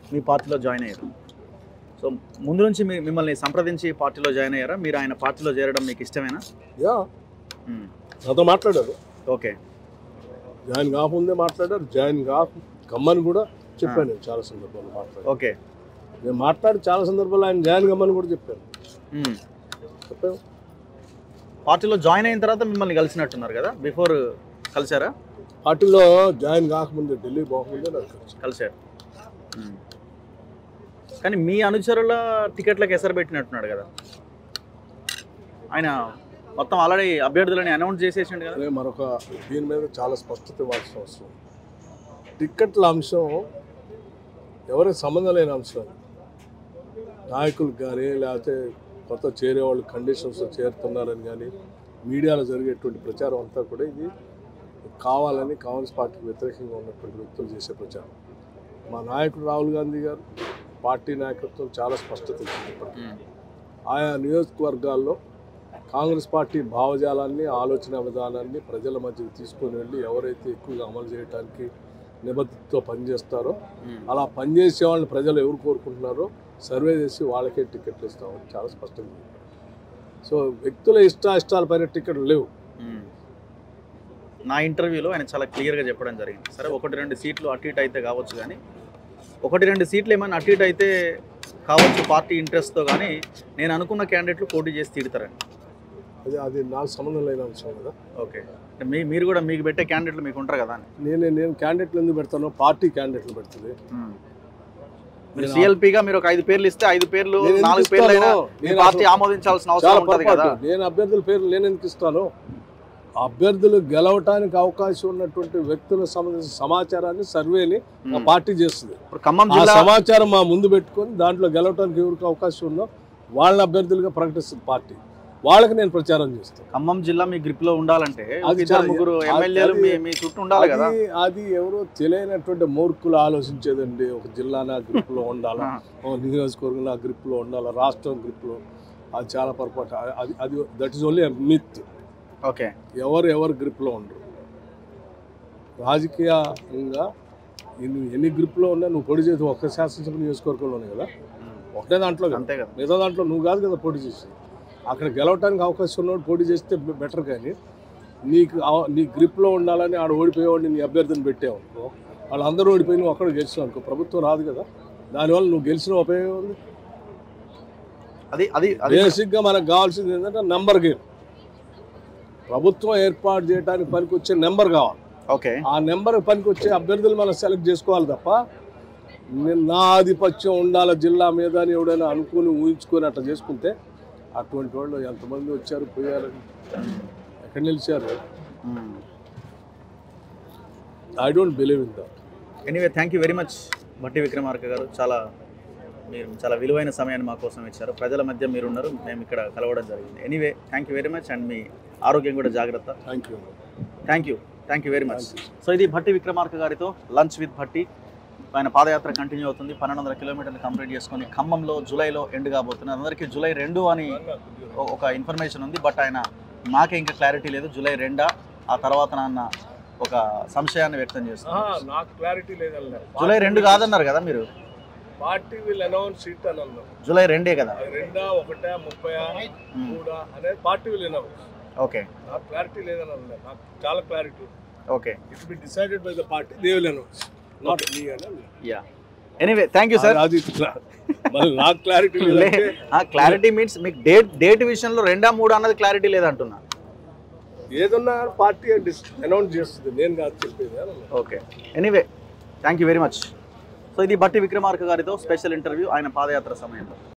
మీ పార్టీలో జాయిన్ అయ్యారు సో ముందు నుంచి మీ మిమ్మల్ని సంప్రదించి పార్టీలో జాయిన్ అయ్యారా మీరు ఆయన పార్టీలో చేరడం మీకు ఇష్టమేనా యా మ్మ్. నాతో మాట్లాడారు ఓకే జాయిన్ కాకముందే మాట్లాడారు జాయిన్ కాక కమ్మని కూడా చెప్పాను నేను చాలా సందర్భాల్లో మాట్లాడాను ఓకే నేను మాట్లాడి చాలా సందర్భాల్లో ఆయన జాయిన్ కమ్మని కూడా చెప్పాను మ్మ్. చెప్పాను పార్టీలో జాయిన్ అయిన తర్వాత మిమ్మల్ని కలిసినట్టున్నారు కదా బిఫోర్ కలిసారా పార్టీలో జాయిన్ కాకముందే ఢిల్లీ పోకముందే నాకు తెలుసు కలిసారు మ్మ్. కానీ మీ అనుచరుల టికెట్లకు ఎసరు పెట్టినట్టున్నాడు కదా ఆయన మొత్తం ఆల్రెడీ అభ్యర్థులని అనౌన్స్ చేసేసిండు కదా అదే మరొక దీని మీద చాలా స్పష్టత ఇవ్వాల్సిన అవసరం టిక్కెట్ల అంశం ఎవరికి సంబంధం లేని అంశం అది. నాయకులకు కానీ లేకపోతే కొత్త చేరే వాళ్ళు కండిషన్స్ చేరుతున్నారని కానీ మీడియాలో జరిగేటువంటి ప్రచారం అంతా కూడా ఇది కావాలని కాంగ్రెస్ పార్టీకి వ్యతిరేకంగా ఉన్నటువంటి వ్యక్తులు చేసే ప్రచారం మా నాయకుడు రాహుల్ గాంధీ గారు పార్టీ నాయకత్వం చాలా స్పష్టత ఇచ్చింది ఇప్పటికీ. మ్మ్. ఆయా నియోజకవర్గాల్లో కాంగ్రెస్ పార్టీ భావజాలాన్ని ఆలోచన విధానాన్ని ప్రజల మధ్యకి తీసుకొని వెళ్ళి ఎవరైతే ఎక్కువగా అమలు చేయడానికి నిబద్ధతతో పనిచేస్తారో మ్మ్. అలా పనిచేసే వాళ్ళని ప్రజలు ఎవరు కోరుకుంటున్నారో సర్వే చేసి వాళ్ళకే టికెట్లు ఇస్తామని చాలా స్పష్టంగా ఉంది. సో వ్యక్తుల ఇష్ట ఇష్టాల పైన టికెట్లు లేవు మ్మ్. నా ఇంటర్వ్యూలో ఆయన చాలా క్లియర్గా చెప్పడం జరిగింది సరే ఒకటి రెండు సీట్లు అటు ఇటు అయితే కావచ్చు కానీ ఒకటి రెండు సీట్లు ఏమైనా అటు ఇటు అయితే కావచ్చు పార్టీ ఇంట్రెస్ట్తో కానీ నేను అనుకున్న క్యాండిడేట్లు పోటీ చేసి తీరుతారని అది అది నాకు సంబంధం లేని అంశం కదా ఓకే అంటే మీ మీరు కూడా మీకు పెట్టే క్యాండిడేట్లు మీకు ఉంటారు కదా అని నేను నేను క్యాండిడేట్లు ఎందుకు పెడతాను పార్టీ క్యాండిడేట్లు పెడుతుంది మీరు నేను సిఎల్పిగా మీరు ఒక ఐదు పేర్లు ఇస్తే ఐదు పేర్లు నేను ఎందుకు నాలుగు పేర్లు అయినా ఇస్తాను? మీ నేను పార్టీ అసలు- ఆమోదించాల్సిన చాలా అవసరం ఉంటుంది కదా పొరపాటు నేను అభ్యర్థుల పేర్లు నేను ఎందుకు ఇస్తాను అభ్యర్థులు గెలవటానికి అవకాశం ఉన్నటువంటి వ్యక్తులకు సంబంధించిన సమాచారాన్ని సర్వేని మా మ్మ్. పార్టీ చేస్తుంది ఇప్పుడు ఖమ్మం ఆ జిల్లా సమాచారం మా ముందు పెట్టుకొని దాంట్లో గెలవటానికి ఎవరికి అవకాశం ఉందో వాళ్ళని అభ్యర్థులుగా ప్రకటిస్తుంది పార్టీ వాళ్ళకి నేను ప్రచారం చేస్తాను ఖమ్మం జిల్లా మీ గ్రిప్ లో ఉండాలంటే ఒక అది ఇద్దరు చాలా- ముగ్గురు అది- ఎమ్మెల్యేలు మీ మీ చుట్టూ ఉండాలి కదా అది అది ఎవరో తెలియనటువంటి మూర్ఖులు ఆలోచించేదండి ఒక జిల్లా నా గ్రిప్ లో ఉండాలా ఆ. ఓ నియోజకవర్గం నా గ్రిప్ లో ఉండాలా రాష్ట్రం గ్రిప్ లో అది చాలా పొరపాటు అది అది that is only myth okay ఎవరు ఎవరు గ్రిప్లో ఉండరు రాజకీయంగా నువ్వు ఎన్ని గ్రిప్లో ఉన్నా నువ్వు పొడి చేసి ఒక్క శాసనసభ నియోజకవర్గంలోనే కదా ఒకటే దాంట్లో కదా అంతే కదా మిగతా దాంట్లో నువ్వు కాదు కదా పోటీ చేసి అక్కడ గెలవటానికి అవకాశం ఉన్నవాడు పోటీ చేస్తే బెటర్ కానీ నీకు అవ- నీ గ్రిప్లో ఉండాలని ఆడ ఓడిపోయేవాడిని నీ అభ్యర్థిని పెట్టావు అనుకో వాళ్ళందరూ ఓడిపోయి నువ్వు అక్కడ గెలిచినావు అనుకో ప్రభుత్వం రాదు కదా దానివల్ల నువ్వు గెలిచిన ఉపయోగం ఉంది అది అది అది బేసిక్గా మనకు కావాల్సింది ఏంటంటే నెంబర్ గేమ్ ప్రభుత్వం ఏర్పాటు చేయడానికి పనికొచ్చే నెంబర్ కావాలి ఓకే ఆ నెంబర్ పనికి వచ్చే అభ్యర్థులు మనం సెలెక్ట్ చేసుకోవాలి తప్ప నేను నా ఆధిపత్యం ఉండాలి జిల్లా మీద అని ఎవడైనా అనుకుని ఊహించుకొని అట్లా చేసుకుంటే అటువంటి వాళ్ళు ఎంతమంది వచ్చారు పోయారు ఎక్కడ నిలిచారు I don't believe in that anyway thank you very much Bhatti Vikramarka గారు చాలా మీరు చాలా విలువైన సమయాన్ని మా కోసం ఇచ్చారు ప్రజల మధ్య మీరు ఉన్నారు మేము ఇక్కడ కలవడం జరిగింది anyway thank you very much and మీ ఆరోగ్యం కూడా జాగ్రత్త thank you thank you thank you very much thank you so ఇది భట్టి విక్రమార్క గారితో లంచ్ విత్ భట్టి ఆయన పాదయాత్ర కంటిన్యూ అవుతుంది పన్నెండు వందల కిలోమీటర్లు కంప్లీట్ చేసుకొని ఖమ్మంలో జూలైలో ఎండ్ కాబోతుంది అందరికీ జూలై రెండు అని ఒ- ఒక ఇన్ఫర్మేషన్ ఉంది బట్ ఆయన నాకే ఇంకా క్లారిటీ లేదు జూలై రెండా ఆ తర్వాత నాన్న ఒక సంశయాన్ని వ్యక్తం చేస్తున్నారు నాకు క్లారిటీ లేదన్నా జూలై రెండు కాదన్నారు కదా మీరు పార్టీ విల్ అనౌన్స్ సీట్ అని అన్నారు జూలై రెండే కదా అది రెండా ఒకటా ముప్పై మ్మ్. మూడా అనేది పార్టీ విల్ అనౌన్స్ ఓకే నాకు క్లారిటీ లేదని అన్నారు నాకు చాలా clarity okay it be decided by the party they will announce not me అని yeah anyway thank you sir అది మరి నాకు క్లారిటీ లేదంటే క్లారిటీ మీన్స్ మీకు డేట్ డేట్ విషయంలో రెండా మూడా అన్నది క్లారిటీ లేదంటున్నా ఏదన్నా పార్టీ అనౌన్స్ చేస్తుంది నేను కాదు చెప్పేది అని అన్నారు. Okay anyway thank you very much so ఇది బట్టి విక్రమార్క గారితో స్పెషల్ ఇంటర్వ్యూ ఆయన పాదయాత్ర సమయంలో